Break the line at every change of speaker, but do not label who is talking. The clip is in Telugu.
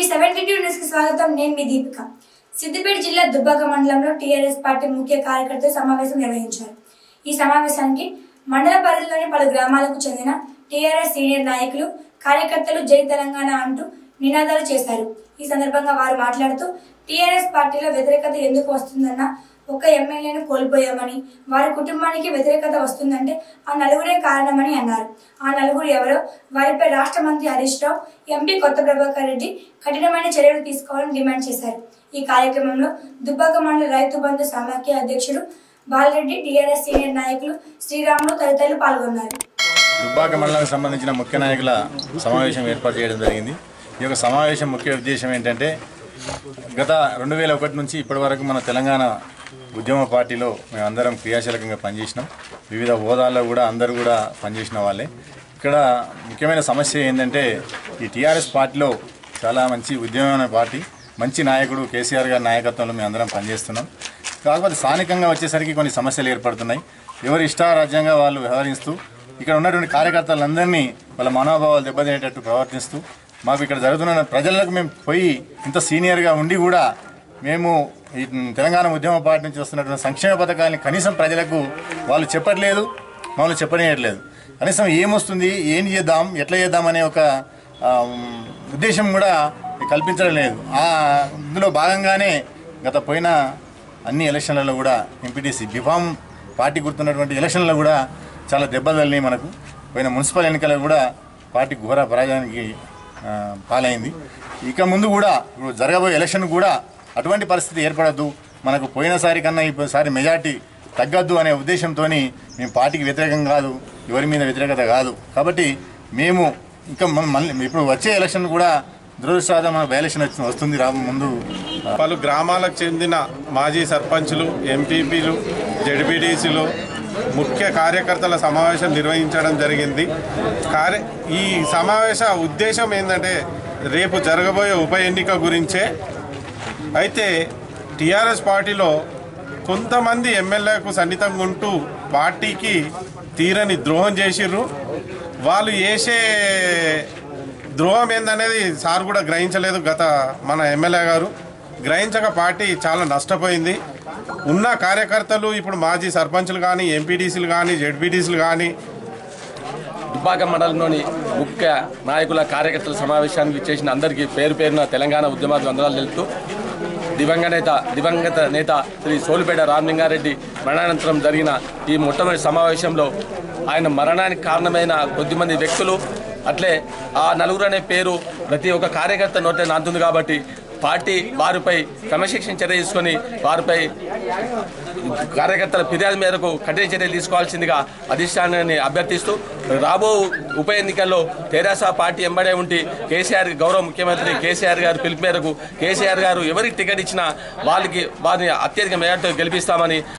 సెవెంటీ టూ న్యూస్ కి స్వాగతం నేను మీ దీపిక సిద్దిపేట జిల్లా దుబ్బాక మండలంలో టీఆర్ఎస్ పార్టీ ముఖ్య కార్యకర్తల సమావేశం నిర్వహించారు ఈ సమావేశానికి మండల పరిధిలోని పలు గ్రామాలకు చెందిన టీఆర్ఎస్ సీనియర్ నాయకులు కార్యకర్తలు జై తెలంగాణ అంటూ నినాదాలు చేశారు ఈ సందర్భంగా వారు మాట్లాడుతూ టీఆర్ఎస్ పార్టీలో వ్యతిరేకత ఎందుకు వస్తుందన్న ఒక ఎమ్మెల్యేను కోల్పోయామని వారి కుటుంబానికి వ్యతిరేకత వస్తుందంటే ఆ నలుగురే కారణమని అన్నారు ఆ నలుగురు ఎవరో వారిపై రాష్ట్ర మంత్రి హరీష్ రావు ఎంపీ కొత్త ప్రభాకర్ రెడ్డి కఠినమైన చర్యలు తీసుకోవాలని డిమాండ్ చేశారు ఈ కార్యక్రమంలో దుబ్బాక మండల రైతు బంధు సమాఖ్య అధ్యక్షుడు బాలరెడ్డి టీఆర్ఎస్ సీనియర్ నాయకులు శ్రీరాములు తదితరులు పాల్గొన్నారు
దుబ్బాక మండలానికి సంబంధించిన ముఖ్య నాయకుల సమావేశం ఏర్పాటు చేయడం జరిగింది ఈ యొక్క సమావేశం ముఖ్య ఉద్దేశం ఏంటంటే గత రెండు వేల ఒకటి నుంచి ఇప్పటి వరకు మన తెలంగాణ ఉద్యమ పార్టీలో మేమందరం క్రియాశీలకంగా పనిచేసినాం వివిధ హోదాల్లో కూడా అందరూ కూడా పనిచేసిన వాళ్ళే ఇక్కడ ముఖ్యమైన సమస్య ఏంటంటే ఈ టీఆర్ఎస్ పార్టీలో చాలా మంచి ఉద్యమమైన పార్టీ మంచి నాయకుడు కేసీఆర్ గారి నాయకత్వంలో మేము అందరం పనిచేస్తున్నాం కాకపోతే స్థానికంగా వచ్చేసరికి కొన్ని సమస్యలు ఏర్పడుతున్నాయి ఎవరి ఇష్టారాజ్యంగా వాళ్ళు వ్యవహరిస్తూ ఇక్కడ ఉన్నటువంటి కార్యకర్తలందరినీ వాళ్ళ మనోభావాలు దెబ్బతినేటట్టు ప్రవర్తిస్తూ మాకు ఇక్కడ జరుగుతున్న ప్రజలకు మేము పోయి ఇంత సీనియర్గా ఉండి కూడా మేము ఈ తెలంగాణ ఉద్యమ పార్టీ నుంచి వస్తున్నటువంటి సంక్షేమ పథకాలని కనీసం ప్రజలకు వాళ్ళు చెప్పట్లేదు మమ్మల్ని చెప్పనియట్లేదు కనీసం ఏమొస్తుంది ఏం చేద్దాం ఎట్లా చేద్దాం అనే ఒక ఆ, ఉద్దేశం కూడా కల్పించడం లేదు ఆ ఇందులో భాగంగానే గత పోయిన అన్ని ఎలక్షన్లలో కూడా ఎంపీటీసీ బిఫామ్ పార్టీ గుర్తున్నటువంటి ఎలక్షన్లలో కూడా చాలా దెబ్బలు తగిలినాయి మనకు పోయిన మున్సిపల్ ఎన్నికల్లో కూడా పార్టీ ఘోర పరాజయానికి ఆ, పాలైంది ఇక ముందు కూడా ఇప్పుడు జరగబోయే ఎలక్షన్ కూడా అటువంటి పరిస్థితి ఏర్పడద్దు మనకు పోయినసారి కన్నా ఈసారి మెజార్టీ తగ్గద్దు అనే ఉద్దేశంతో మేము పార్టీకి వ్యతిరేకం కాదు ఎవరి మీద వ్యతిరేకత కాదు కాబట్టి మేము ఇంకా మన- మళ్ళీ ఇప్పుడు వచ్చే ఎలక్షన్ కూడా దురదృష్టం మన ఎలక్షన్ వచ్చి- వస్తుంది రా ముందు
పలు గ్రామాలకు చెందిన మాజీ సర్పంచులు ఎంపీపీలు జడ్పీటీసీలు ముఖ్య కార్యకర్తల సమావేశం నిర్వహించడం జరిగింది కార్య ఈ సమావేశ ఉద్దేశం ఏంటంటే రేపు జరగబోయే ఉప ఎన్నిక గురించే అయితే టీఆర్ఎస్ పార్టీలో కొంతమంది ఎమ్మెల్యేకు సన్నిహితంగా ఉంటూ పార్టీకి తీరని ద్రోహం చేసిర్రు వాళ్ళు చేసే ద్రోహం ఏందనేది సార్ కూడా గ్రహించలేదు గత మన ఎమ్మెల్యే గారు గ్రహించక పార్టీ చాలా నష్టపోయింది ఉన్న కార్యకర్తలు ఇప్పుడు మాజీ సర్పంచులు కానీ ఎంపీటీసీలు కానీ జెడ్పీటీసీలు కానీ
దుబ్బాక మండలంలోని ముఖ్య నాయకుల కార్యకర్తల సమావేశానికి చేసిన అందరికీ పేరు పేరున తెలంగాణ ఉద్యమాలు వందనాలు తెలుపుతూ దివంగత నేత దివంగత నేత శ్రీ సోలిపేట రామలింగారెడ్డి మరణానంతరం జరిగిన ఈ మొట్టమొదటి సమావేశంలో ఆయన మరణానికి కారణమైన కొద్దిమంది వ్యక్తులు అట్లే ఆ నలుగురు అనే పేరు ప్రతి ఒక్క కార్యకర్త నోటే నాంతుంది కాబట్టి పార్టీ వారిపై క్రమశిక్షణ చర్య తీసుకొని వారిపై కార్యకర్తల ఫిర్యాదు మేరకు కఠిన చర్యలు తీసుకోవాల్సిందిగా అధిష్టానాన్ని అభ్యర్థిస్తూ రాబో ఉప ఎన్నికల్లో తెరాస పార్టీ ఎంబడే ఉండి కేసీఆర్ గౌరవ ముఖ్యమంత్రి కేసీఆర్ గారి పిలుపు మేరకు కేసీఆర్ గారు ఎవరికి టికెట్ ఇచ్చినా వాళ్ళకి వారిని అత్యధిక మేరతో గెలిపిస్తామని